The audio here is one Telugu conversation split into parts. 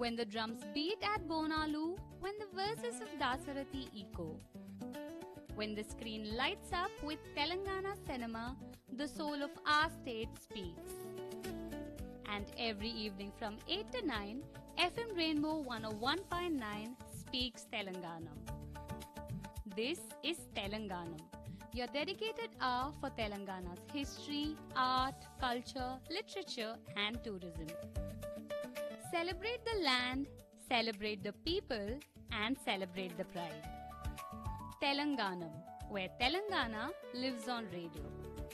when the drums beat at Bonalu, when the verses of Dasarathi echo. When the screen lights up with Telangana cinema, the soul of our state speaks. And every evening from 8 to 9, FM Rainbow 101.9 speaks Telangana. This is Telanganam, your dedicated hour for Telangana's history, art, culture, literature, and tourism. Celebrate the land, celebrate the people, and celebrate the pride. Telanganam, where Telangana lives on radio.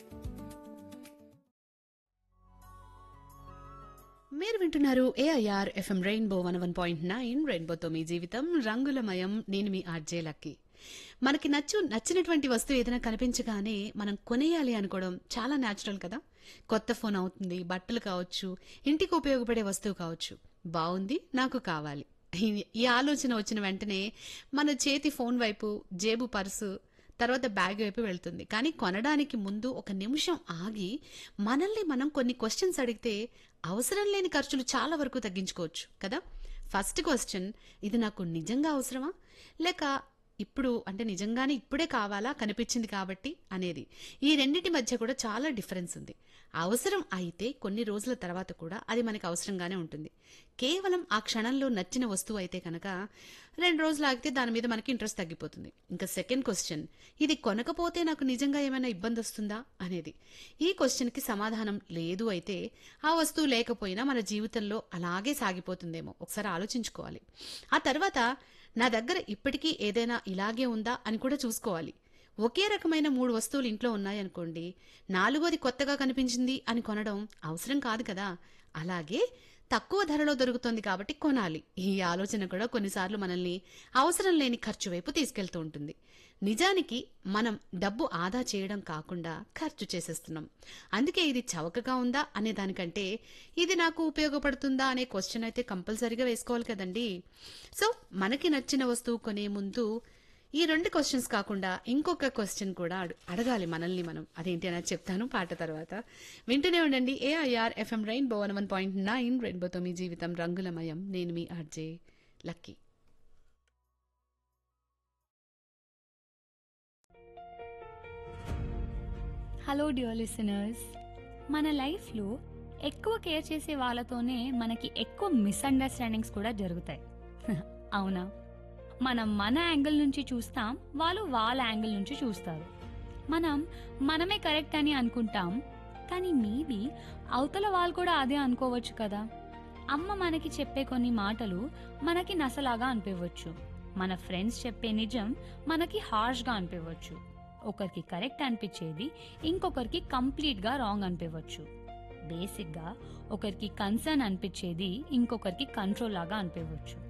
మీరు వింటున్నారు AIR FM rainbow one one point nine రెయిన్బోతో మీ జీవితం రంగులమయం నేను మీ ఆర్జే లక్కీ మనకి నచ్చు నచ్చినటువంటి వస్తువు ఏదైనా కనిపించగానే మనం కొనేయాలి అనుకోవడం చాలా న్యాచురల్ కదా కొత్త ఫోన్ అవుతుంది బట్టలు కావచ్చు ఇంటికి ఉపయోగపడే వస్తువు కావచ్చు బాగుంది నాకు కావాలి ఈ- ఈ ఆలోచన వచ్చిన వెంటనే మన చేతి ఫోన్ వైపు జేబు పర్సు తర్వాత బ్యాగ్ వైపు వెళ్తుంది కానీ కొనడానికి ముందు ఒక నిమిషం ఆగి మనల్ని మనం కొన్ని క్వశ్చన్స్ అడిగితే అవసరం లేని ఖర్చులు చాలా వరకు తగ్గించుకోవచ్చు కదా ఫస్ట్ క్వశ్చన్ ఇది నాకు నిజంగా అవసరమా లేక ఇప్పుడు అంటే నిజంగానే ఇప్పుడే కావాలా కనిపించింది కాబట్టి అనేది ఈ రెండింటి మధ్య కూడా చాలా డిఫరెన్స్ ఉంది అవసరం అయితే కొన్ని రోజుల తర్వాత కూడా అది మనకి అవసరంగానే ఉంటుంది కేవలం ఆ క్షణంలో నచ్చిన వస్తువు అయితే కనుక రెండు రోజులు ఆగితే దాని మీద మనకి ఇంట్రెస్ట్ తగ్గిపోతుంది ఇంకా సెకండ్ క్వశ్చన్ ఇది కొనకపోతే నాకు నిజంగా ఏమైనా ఇబ్బంది వస్తుందా అనేది ఈ క్వశ్చన్కి సమాధానం లేదు అయితే ఆ వస్తువు లేకపోయినా మన జీవితంలో అలాగే సాగిపోతుందేమో ఒకసారి ఆలోచించుకోవాలి ఆ తర్వాత నా దగ్గర ఇప్పటికీ ఏదైనా ఇలాగే ఉందా అని కూడా చూసుకోవాలి ఒకే రకమైన మూడు వస్తువులు ఇంట్లో ఉన్నాయనుకోండి నాలుగోది కొత్తగా కనిపించింది అని కొనడం అవసరం కాదు కదా అలాగే తక్కువ ధరలో దొరుకుతుంది కాబట్టి కొనాలి ఈ ఆలోచన కూడా కొన్నిసార్లు మనల్ని అవసరం లేని ఖర్చు వైపు తీసుకెళ్తూ ఉంటుంది నిజానికి మనం డబ్బు ఆదా చేయడం కాకుండా ఖర్చు చేసేస్తున్నాం అందుకే ఇది చవకగా ఉందా అనే దానికంటే ఇది నాకు ఉపయోగపడుతుందా అనే క్వశ్చన్ అయితే కంపల్సరీగా వేసుకోవాలి కదండి సో మనకి నచ్చిన వస్తువు కొనే ముందు ఈ రెండు క్వశ్చన్స్ కాకుండా ఇంకొక క్వశ్చన్ కూడా అడు- అడగాలి మనల్ని మనం అదేంటి అనేది చెప్తాను పాట తర్వాత వింటూనే ఉండండి AIR FM rainbow one one point nine రెయిన్బోతో మీ జీవితం రంగులమయం నేను మీ RJ lucky hello dear listeners మన లైఫ్లో ఎక్కువ కేర్ చేసే వాళ్ళతోనే మనకి ఎక్కువ మిస్అండర్స్టాండింగ్స్ కూడా జరుగుతాయి అవునా మనం మన యాంగిల్ నుంచి చూస్తాం వాళ్ళు వాళ్ళ యాంగిల్ నుంచి చూస్తారు మనం మనమే కరెక్ట్ అని అనుకుంటాం కానీ మేబీ అవతల వాళ్ళు కూడా అదే అనుకోవచ్చు కదా అమ్మ మనకి చెప్పే కొన్ని మాటలు మనకి నసలాగా అనిపించవచ్చు మన ఫ్రెండ్స్ చెప్పే నిజం మనకి హార్ష్గా అనిపించవచ్చు ఒకరికి కరెక్ట్ అనిపించేది ఇంకొకరికి కంప్లీట్గా రాంగ్ అనిపించవచ్చు బేసిక్గా ఒకరికి కన్సర్న్ అనిపించేది ఇంకొకరికి కంట్రోల్ లాగా అనిపించవచ్చు